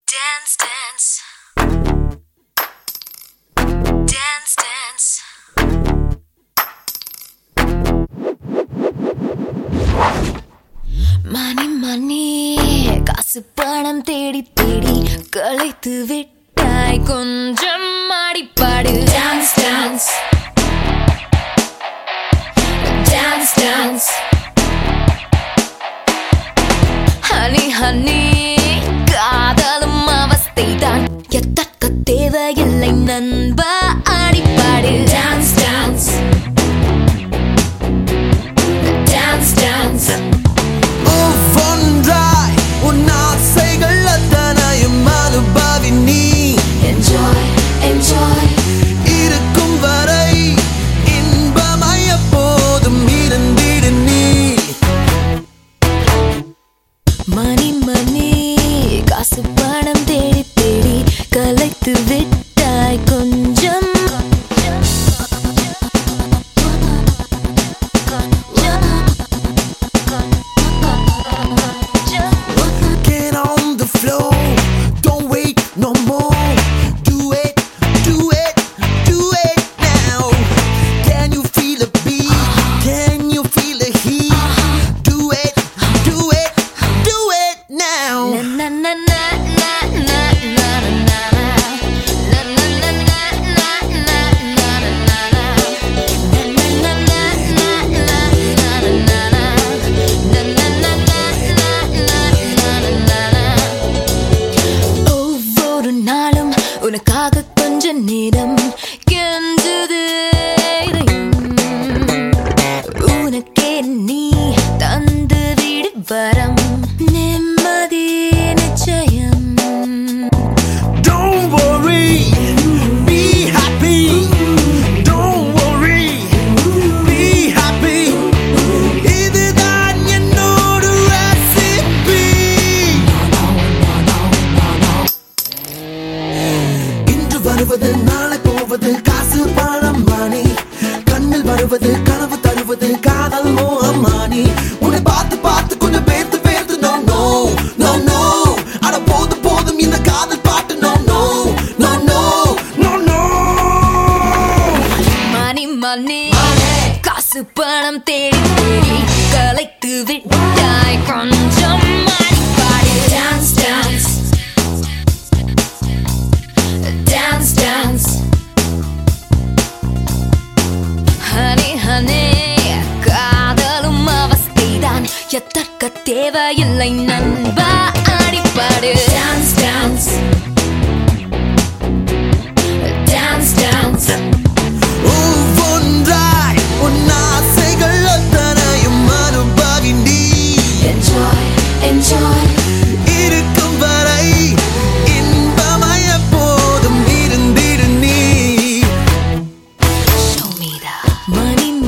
Dance, dance. Dance, dance. மணி money காசு பணம் தேடி தேடி களைத்து விட்டாய் கொஞ்சம் ஆடிப்பாடு dance dance dance dance honey honey காதலும் அவஸ்தைதான் எத்தக்க தேவையில்லை நண்பா ஆடிப்பாடு டான்ஸ் டான்ஸ் டான்ஸ் டான்ஸ் ஒவ்வொன்றாய் உன் ஆசைகள் அத்தனையும் அனுபவி நீ Enjoy, enjoy, இருக்கும் வரை இன்பமாய் எப்போதும் இருந்திடு நீ மணி மணி காசு பணம் தேடி தேடி கலைத்து விட்டாய் கொஞ்சம் Get on the floor, don't wait no more. Do it, do it, do it now. Can you feel the beat? Can you feel the heat? Do it, do it, do it now. Na na na na na na na na na na na na na na na na ஒவ்வொரு நாளும் உனக்காக கொஞ்ச நேரம் கெஞ்சுது இதயம். உனக்கே நீ தந்து விடு வரம் நிம்மதி நிச்சயம் Don't worry, be happy. Don't worry, be happy. இதுதான் என்னோட recipe. இன்று வருவது நாளை போவது காசு பணம் மணி கண்ணில் வருவது கனவு தருவது காதல் மோகமானி உன்னை பார்த்து பார்த்து கொஞ்சம் பேர்த்து பேர்த்து நோ நோ நோ நோ அட போதும் போதும் இந்த காதல் பாட்டு no no no no no no money money காசு பணம் தேடி தேடி கலைத்து விட்டாய் கொஞ்சம் ஆடிப்பாடு dance dance dance dance honey honey காதலும் அவஸ்தைதான் எத்தற்க தேவையில்லை நண்பா ஆடிப்பாடு டான்ஸ் டான்ஸ் டான்ஸ் டான்ஸ் ஒவ்வொன்றாய் உன் ஆசைகள் அத்தனையும் அனுபவி நீ Enjoy, enjoy, இருக்கும் வரை இன்பமாய் எப்போதும் இருந்திடு நீ show me that money,